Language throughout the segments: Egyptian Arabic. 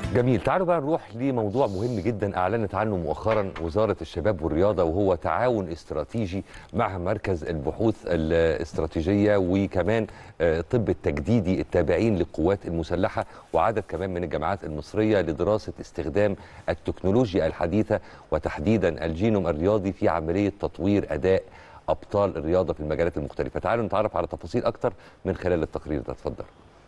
جميل تعالوا بقى نروح لموضوع مهم جدا اعلنت عنه مؤخرا وزاره الشباب والرياضه وهو تعاون استراتيجي مع مركز البحوث الاستراتيجيه وكمان آه، طب التجديدي التابعين للقوات المسلحه وعدد كمان من الجامعات المصريه لدراسه استخدام التكنولوجيا الحديثه وتحديدا الجينوم الرياضي في عمليه تطوير اداء ابطال الرياضه في المجالات المختلفه تعالوا نتعرف على تفاصيل اكتر من خلال التقرير ده اتفضل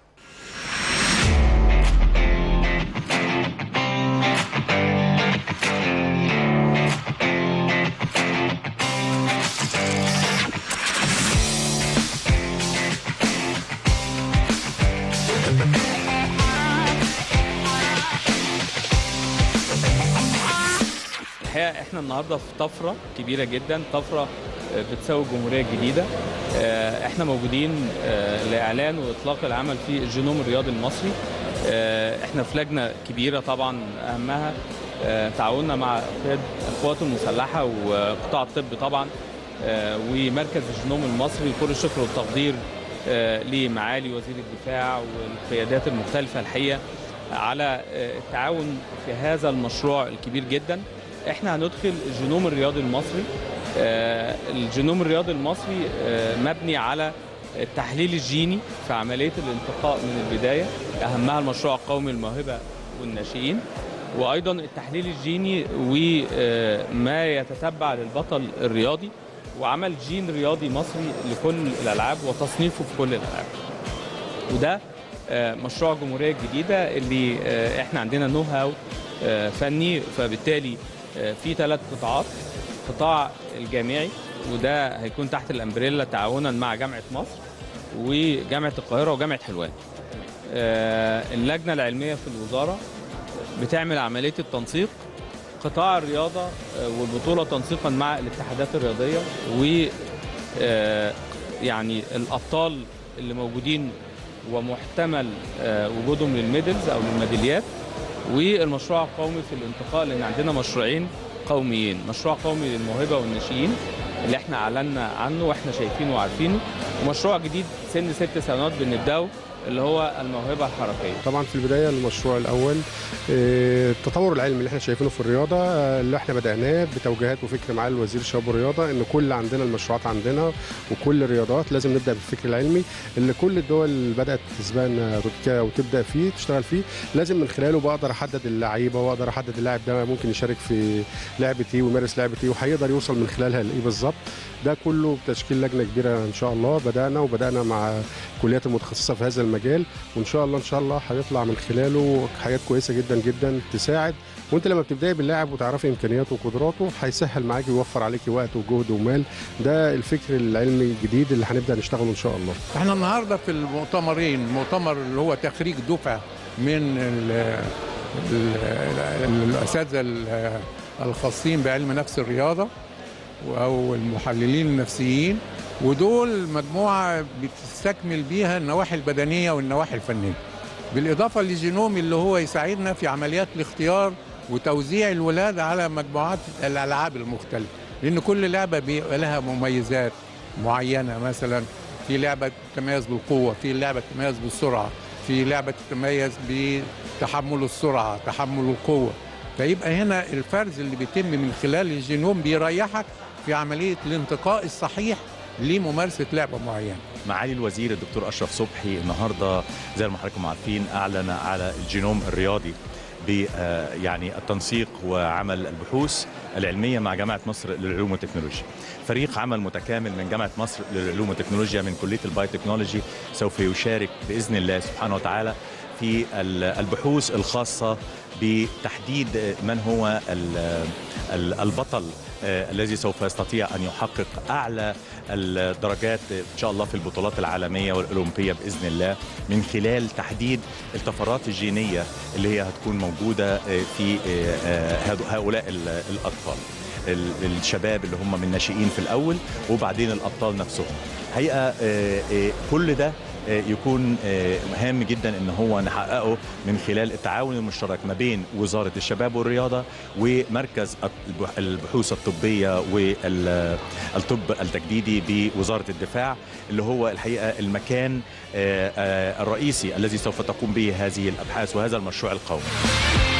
الحقيقه احنا النهارده في طفره كبيره جدا طفره آه، بتساوي الجمهوريه الجديده آه، احنا موجودين آه، لاعلان واطلاق العمل في الجينوم الرياضي المصري آه، احنا في لجنه كبيره طبعا اهمها آه، تعاوننا مع قيادة القوات المسلحه وقطاع الطب طبعا آه، ومركز الجينوم المصري كل الشكر والتقدير آه، لمعالي وزير الدفاع والقيادات المختلفه الحقيقه على آه، التعاون في هذا المشروع الكبير جدا احنا هندخل الجينوم الرياضي المصري آه، الجينوم الرياضي المصري آه، مبني على التحليل الجيني في عمليه الانتقاء من البدايه اهمها المشروع القومي الموهبه والناشئين وايضا التحليل الجيني وما يتتبع للبطل الرياضي وعمل جين رياضي مصري لكل الالعاب وتصنيفه في كل الالعاب وده آه، مشروع الجمهوريه الجديده اللي آه، احنا عندنا نو هاو آه، فني فبالتالي آه، في ثلاث قطاعات قطاع الجامعي وده هيكون تحت الامبريلا تعاونا مع جامعه مصر وجامعه القاهره وجامعه حلوان آه، اللجنه العلميه في الوزاره بتعمل عمليه التنسيق قطاع الرياضه آه، والبطوله تنسيقا مع الاتحادات الرياضيه و آه، يعني الابطال اللي موجودين ومحتمل آه، وجودهم للميدلز او للميداليات والمشروع القومي في الانتقاء لان عندنا مشروعين قوميين مشروع قومي للموهبه والناشئين اللي احنا اعلنا عنه واحنا شايفينه وعارفينه ومشروع جديد سن ست سنوات بنبداه اللي هو الموهبه الحركيه طبعا في البدايه المشروع الاول آه، التطور العلمي اللي احنا شايفينه في الرياضه آه، اللي احنا بداناه بتوجيهات وفكر معالي وزير الشباب والرياضه ان كل عندنا المشروعات عندنا وكل الرياضات لازم نبدا بالفكر العلمي اللي كل الدول بدات تسبقنا كده وتبدا فيه تشتغل فيه لازم من خلاله بقدر احدد اللعيبه واقدر احدد اللاعب ده ممكن يشارك في لعبه ايه ويمارس لعبه ايه وهيقدر يوصل من خلالها لايه بالظبط ده كله بتشكيل لجنه كبيره ان شاء الله بدانا وبدانا مع الكليات المتخصصه في هذا المجال وان شاء الله ان شاء الله هيطلع من خلاله حاجات كويسه جدا جدا تساعد وانت لما بتبداي باللاعب وتعرفي امكانياته وقدراته هيسهل معاكي ويوفر عليكي وقت وجهد ومال ده الفكر العلمي الجديد اللي هنبدا نشتغله ان شاء الله احنا النهارده في المؤتمرين مؤتمر اللي هو تخريج دفعه من ال- ال- الاساتذه ال- الخاصين بعلم نفس الرياضه او المحللين النفسيين ودول مجموعه بتستكمل بيها النواحي البدنيه والنواحي الفنيه بالاضافه للجينوم اللي هو يساعدنا في عمليات الاختيار وتوزيع الولاد على مجموعات الالعاب المختلفه لان كل لعبه بيبقى لها مميزات معينه مثلا في لعبه تتميز بالقوه في لعبه تتميز بالسرعه في لعبه تتميز بتحمل السرعه تحمل القوه فيبقى هنا الفرز اللي بيتم من خلال الجينوم بيريحك في عمليه الانتقاء الصحيح لممارسه لعبه معينه معالي الوزير الدكتور اشرف صبحي النهارده زي ما حضراتكم عارفين اعلن على الجينوم الرياضي ب آه، يعني التنسيق وعمل البحوث العلميه مع جامعه مصر للعلوم والتكنولوجيا. فريق عمل متكامل من جامعه مصر للعلوم والتكنولوجيا من كليه البايوتكنولوجي سوف يشارك باذن الله سبحانه وتعالى في ال- البحوث الخاصه بتحديد من هو ال- ال- البطل آه، الذي سوف يستطيع ان يحقق اعلى الدرجات ان شاء الله في البطولات العالميه والاولمبيه باذن الله من خلال تحديد الطفرات الجينيه اللي هي هتكون موجوده آه، في آه، آه، هذو- هؤلاء ال- الاطفال ال- الشباب اللي هم من ناشئين في الاول وبعدين الابطال نفسهم حقيقه آه، آه، كل ده آه، يكون آه، هام جدا ان هو نحققه من خلال التعاون المشترك ما بين وزاره الشباب والرياضه ومركز البح- البحوث الطبيه والطب التجديدي بوزاره الدفاع اللي هو الحقيقه المكان آه، آه، الرئيسي الذي سوف تقوم به هذه الابحاث وهذا المشروع القومي